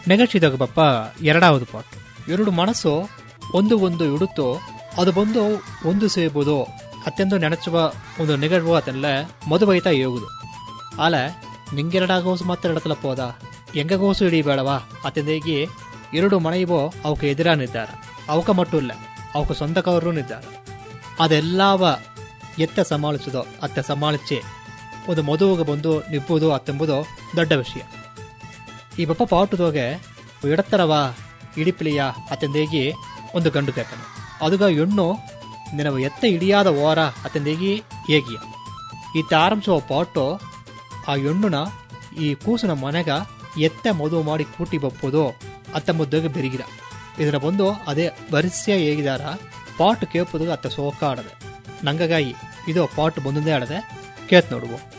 ನೆಗಚಿದಾಗ ಪಪ್ಪ ಎರಡಾவது pot ಎರಡು ಮನಸ್ಸು ಒಂದು ಒಂದು ಇಡುತ್ತೋ ಅದು ಬಂದು ಒಂದು ಸೇಬೋದು ಅತ್ಯಂತ ನೆನಚುವ ಒಂದು ನಿಗழ்வு ಅದನ್ನೆಲ್ಲ ಮದುವೈತಾ ಹೋಗುದು ಆಲ ನಿಂಗೆರಡಾಗೋಸು ಮಾತ್ರ ಇಡತಲ ಪೋದ ಎಂಗಗೋಸು ಹಿಡಿಬೇಡವಾ ಅತ್ಯಂದೇಗಿ ಎರಡು ಮನೆಯವೋ ಅವಕ್ಕೆ ಎದುರಾನಿದ್ದಾರ ಅವಕ ಮಟ್ಟು ಇಲ್ಲ ಅವಕ್ಕೆ ಸ್ವಂತಕವರು ನಿದ್ದಾರ ಅದೆಲ್ಲವ ಎತ್ತ ಸಮಾಳಿಸೋದೋ ಅತ್ತ ಸಮಾಳಿಸಿ ಒಂದು ಮದುವೆಗೆ ಬಂದು ನಿಪ್ಪುವುದು ಅತ್ತೆಂಬುದು ದೊಡ್ಡ ವಿಷಯ ಈ ಬಪ್ಪ ಪಾಟುದೋಗೆ ಇಡತ್ತರವಾ ಇಡಿಪಿಲಿಯ ಅತ್ತೆಂದೇಗಿ ಒಂದು ಗಂಡು ಕೇಳ್ತಾನೆ ಅದುಗ ಹೆಣ್ಣು ನಿನವ ಎತ್ತ ಇಡಿಯಾದ ಓರ ಅತ್ತೆಂದೇಗಿ ಏಗಿಯ ಈತ ಆರಂಭಿಸುವ ಪಾಟು ಆ ಹೆಣ್ಣುನ ಈ ಕೂಸಿನ ಮನೆಗ ಎತ್ತ ಮದುವೆ ಮಾಡಿ ಕೂಟಿ ಬಪ್ಪುದು ಅತ್ತ ಮುದ್ದಗೆ ಬೆರಿಗಿರ ಇದರ ಬಂದು ಅದೇ ಬರಿಸ್ಯ ಹೇಗಿದಾರ ಪಾಟ್ ಕೇಪುದು ಅತ್ತ ಸೋಕ ಆಡದೆ ನಂಗಗಾಯಿ ಇದು ಪಾಟ್ ಬಂದದೇ ಆಡದೆ ಕೇತ್ ನೋಡುವು